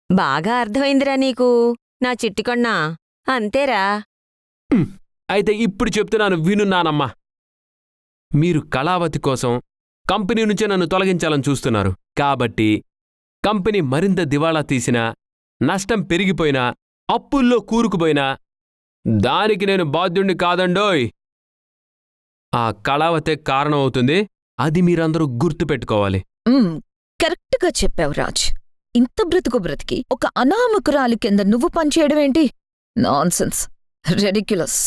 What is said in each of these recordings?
బాగా అర్థమైందిరా నీకు నా చిట్టికొన్నా అంతేరా అయితే ఇప్పుడు చెప్తున్నాను విను నానమ్మా మీరు కళావతి కోసం కంపెనీ నుంచే నన్ను తొలగించాలని చూస్తున్నారు కాబట్టి కంపెనీ మరింత దివాళా తీసినా నష్టం పెరిగిపోయినా అప్పుల్లో కూరుకుపోయినా దానికి నేను బాధ్యుణ్ణి కాదండోయ్ ఆ కళావతే కారణం అవుతుంది అది మీరందరూ గుర్తుపెట్టుకోవాలి మ్మ్, కరెక్ట్గా చెప్పావు రాజ్ ఇంత బ్రతుకు బ్రతికి ఒక అనామకురాలి కింద నువ్వు పనిచేయడం ఏంటి నాన్సెన్స్ రెడిక్యులస్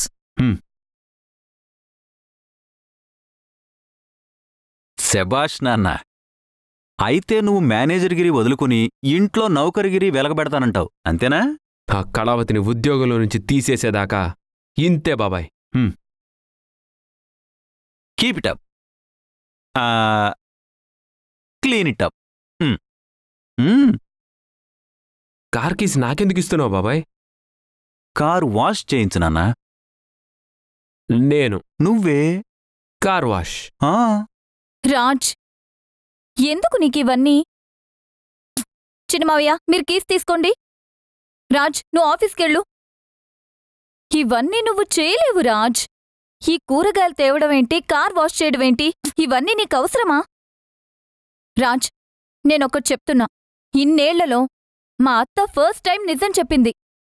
శబాష్ నాన్న అయితే నువ్వు మేనేజర్గిరి వదులుకుని ఇంట్లో నౌకరిగిరి వెలగబెడతానంటావు అంతేనా ఆ కళావతిని ఉద్యోగంలో నుంచి తీసేసేదాకా ఇంతే బాబాయ్ keep it up clean it up కార్కీస్ నాకెందుకు ఇస్తున్నావు బాబాయ్ కారు వాష్ చేయించు నాన్న నేను నువ్వే కార్ వాష్ ఆ, రాజ్ ఎందుకు నీకివన్నీ చిన్నమావయ్య మీరు కీస్ తీసుకోండి రాజ్ నువ్వు ఆఫీస్కెళ్ళు ఇవన్నీ నువ్వు చేయలేవు రాజ్ ఈ కూరగాయలు తేవడం ఏంటి కార్ వాష్ చేయడం ఏంటి ఇవన్నీ నీకు అవసరమా రాజ్ నేనొకటి చెప్తున్నా ఇన్నేళ్లలో మా అత్త ఫస్ట్ టైం నిజం చెప్పింది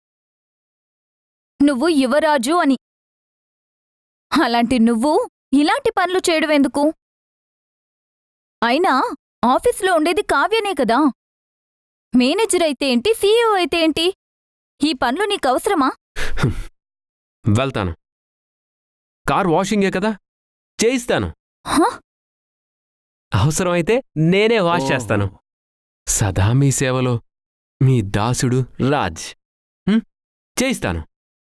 నువ్వు యువరాజు అని అలాంటి నువ్వు ఇలాంటి పనులు చేయడం ఎందుకు అయినా ఆఫీసులో ఉండేది కావ్యనే కదా మేనేజర్ అయితే ఏంటి సీఈఓ అయితే ఏంటి ఈ పనులు నీకవసరమా వెళ్తాను కార్ వాషింగే కదా చేయిస్తాను హ? అవసరమైతే నేనే వాష్ చేస్తాను సదా మీ సేవలో మీ దాసుడు రాజ్ హ్మ్? చేయిస్తాను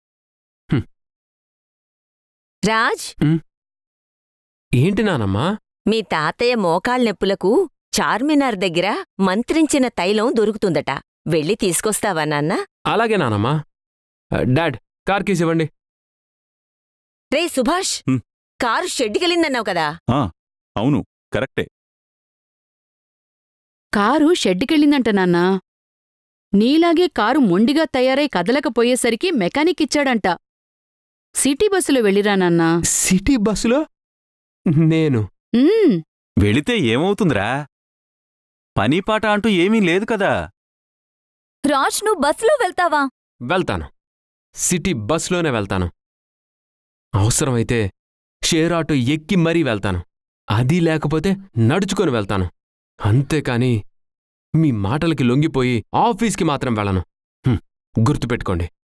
రాజ్ ఏంటి నానమ్మా మీ తాతయ్య మోకాళ్ళ నొప్పులకు చార్మినార్ దగ్గర మంత్రించిన తైలం దొరుకుతుందట వెళ్ళి తీసుకొస్తావా నాన్న అలాగే నానమ్మా ఆ, డాడ్ కార్ కీస్ ఇవ్వండి రే సుభాష్ హ్మ్. కారు షెడ్డుకెళ్ళిందన్నావు కదా అవును కరెక్టే కారు షెడ్డుకెళ్ళిందంట నాన్నా నీలాగే కారు మొండిగా తయారై కదలకపోయేసరికి మెకానిక్ ఇచ్చాడంట సిటీ బస్సులో వెళ్ళిరా నాన్నా సిటీ బస్సులో నేను ఉమ్, వెళితే ఏమవుతుందిరా పని పాట అంటూ ఏమీ లేదు కదా రాజ్ నువ్వు బస్సులో వెళ్తావా వెళ్తాను సిటీ బస్సులోనే వెళ్తాను అవసరమైతే షేర్ ఆటో ఎక్కి మరీ వెళ్తాను అది లేకపోతే నడుచుకొని వెళ్తాను అంతేకాని మీ మాటలకి లొంగిపోయి ఆఫీస్కి మాత్రం వెళ్ళను హ్మ్, గుర్తుపెట్టుకోండి